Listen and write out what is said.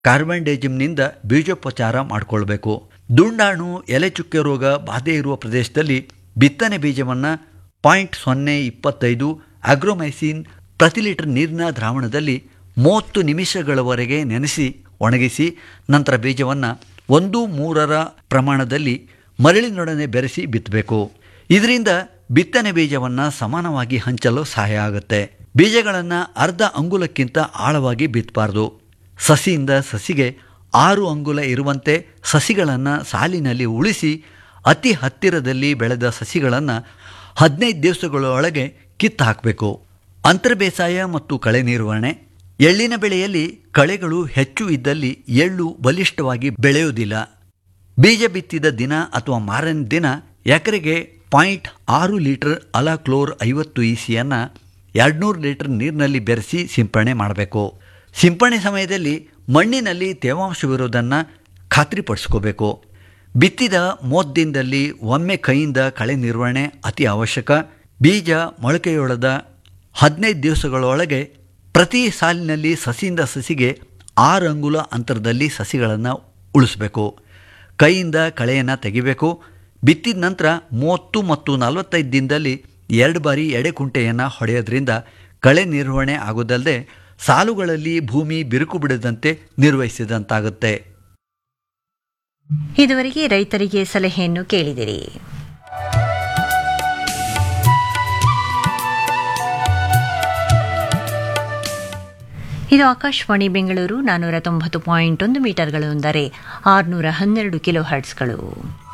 ಕಾರ್ಬನ್ಡೇಜಿಮ್ನಿಂದ ಬೀಜೋಪಚಾರ ಮಾಡಿಕೊಳ್ಬೇಕು ದುಂಡಾಣು ಎಲೆ ಚುಕ್ಕೆ ರೋಗ ಬಾಧೆ ಇರುವ ಪ್ರದೇಶದಲ್ಲಿ ಬಿತ್ತನೆ ಬೀಜವನ್ನು ಪಾಯಿಂಟ್ ಸೊನ್ನೆ ಇಪ್ಪತ್ತೈದು ಅಗ್ರೋಮೈಸಿನ್ ಪ್ರತಿ ಲೀಟರ್ ನೀರಿನ ದ್ರಾವಣದಲ್ಲಿ ಮೂವತ್ತು ನಿಮಿಷಗಳವರೆಗೆ ನೆನೆಸಿ ಒಣಗಿಸಿ ನಂತರ ಬೀಜವನ್ನು ಒಂದು ಮೂರರ ಪ್ರಮಾಣದಲ್ಲಿ ಮರಳಿನೊಡನೆ ಬೆರೆಸಿ ಬಿತ್ತಬೇಕು ಇದರಿಂದ ಬಿತ್ತನೆ ಬೀಜವನ್ನು ಸಮಾನವಾಗಿ ಹಂಚಲು ಸಹಾಯ ಆಗುತ್ತೆ ಬೀಜಗಳನ್ನು ಅರ್ಧ ಅಂಗುಲಕ್ಕಿಂತ ಆಳವಾಗಿ ಬಿತ್ತಬಾರ್ದು ಸಸಿಯಿಂದ ಸಸಿಗೆ ಆರು ಅಂಗುಲ ಇರುವಂತೆ ಸಸಿಗಳನ್ನು ಸಾಲಿನಲ್ಲಿ ಉಳಿಸಿ ಅತಿ ಹತ್ತಿರದಲ್ಲಿ ಬೆಳೆದ ಸಸಿಗಳನ್ನು ಹದಿನೈದು ದಿವಸಗಳೊಳಗೆ ಕಿತ್ತು ಹಾಕಬೇಕು ಅಂತರ ಬೇಸಾಯ ಮತ್ತು ಕಳೆ ನಿರ್ವಹಣೆ ಎಳ್ಳಿನ ಬೆಳೆಯಲ್ಲಿ ಕಳೆಗಳು ಹೆಚ್ಚು ಇದ್ದಲ್ಲಿ ಎಳ್ಳು ಬಲಿಷ್ಠವಾಗಿ ಬೆಳೆಯುವುದಿಲ್ಲ ಬೀಜ ಬಿತ್ತಿದ ದಿನ ಅಥವಾ ಮಾರನೇ ದಿನ ಎಕರೆಗೆ ಪಾಯಿಂಟ್ ಆರು ಲೀಟರ್ ಅಲಾಕ್ಲೋರ್ ಐವತ್ತು ಇಸಿಯನ್ನು ಎರಡುನೂರು ಲೀಟರ್ ನೀರಿನಲ್ಲಿ ಬೆರೆಸಿ ಸಿಂಪರಣೆ ಮಾಡಬೇಕು ಸಿಂಪರಣೆ ಸಮಯದಲ್ಲಿ ಮಣ್ಣಿನಲ್ಲಿ ತೇವಾಂಶವಿರುವುದನ್ನು ಖಾತ್ರಿಪಡಿಸ್ಕೋಬೇಕು ಬಿತ್ತಿದ ಮೂವತ್ತು ದಿನದಲ್ಲಿ ಒಮ್ಮೆ ಕೈಯಿಂದ ಕಳೆ ನಿರ್ವಹಣೆ ಅತಿ ಅವಶ್ಯಕ ಬೀಜ ಮೊಳಕೆಯೊಳದ ಹದಿನೈದು ದಿವಸಗಳೊಳಗೆ ಪ್ರತಿ ಸಾಲಿನಲ್ಲಿ ಸಸಿಯಿಂದ ಸಸಿಗೆ ಆರು ಅಂಗುಲ ಅಂತರದಲ್ಲಿ ಸಸಿಗಳನ್ನು ಉಳಿಸ್ಬೇಕು ಕೈಯಿಂದ ಕಳೆಯನ್ನು ತೆಗಿಬೇಕು ಬಿತ್ತಿದ ನಂತರ ಮೂವತ್ತು ಮತ್ತು ನಲವತ್ತೈದು ದಿನದಲ್ಲಿ ಎರಡು ಬಾರಿ ಎಡೆಕುಂಟೆಯನ್ನು ಹೊಡೆಯೋದ್ರಿಂದ ಕಳೆ ನಿರ್ವಹಣೆ ಆಗೋದಲ್ಲದೆ ಸಾಲುಗಳಲ್ಲಿ ಭೂಮಿ ಬಿರುಕು ಬಿಡದಂತೆ ನಿರ್ವಹಿಸಿದಂತಾಗುತ್ತೆ ಇದುವರೆಗೆ ರೈತರಿಗೆ ಸಲಹೆಯನ್ನು ಕೇಳಿದಿರಿ ಇದು ಆಕಾಶವಾಣಿ ಬೆಂಗಳೂರು ನಾನ್ನೂರ ತೊಂಬತ್ತು ಪಾಯಿಂಟ್ ಒಂದು ಮೀಟರ್ಗಳು ಅಂದರೆ ಆರುನೂರ ಹನ್ನೆರಡು ಕಿಲೋ ಹರ್ಟ್ಸ್ಗಳು